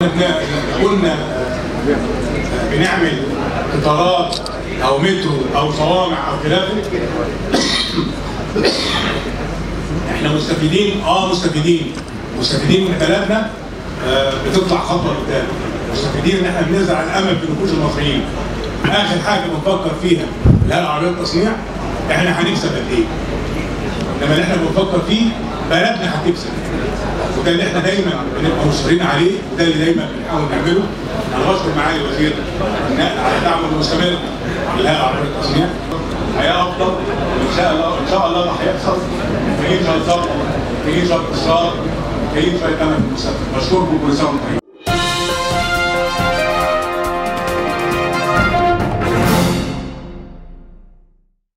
احنا قلنا بنعمل قطارات او مترو او صوامع او خلافه احنا مستفيدين اه مستفيدين مستفيدين من بلدنا آه بتطلع خطوه قدام مستفيدين ان احنا بنزرع الامل في نفوس المصريين اخر حاجه بنفكر فيها اللي هي العربيات التصنيع احنا هنكسب قد ايه انما اللي احنا بنفكر فيه بلدنا هتكسب وده اللي احنا دايما بنبقى مصرين عليه وده اللي دايما بنحاول نعمله انا بشكر معالي الوزير النقل على دعمه المستمر لها عربيه التصنيع حياه افضل ان شاء الله ان شاء الله ده هيحصل محتاجين شويه صبر محتاجين شويه اصرار محتاجين شويه امل في المستقبل بشكركم كل سنه وانتم طيبين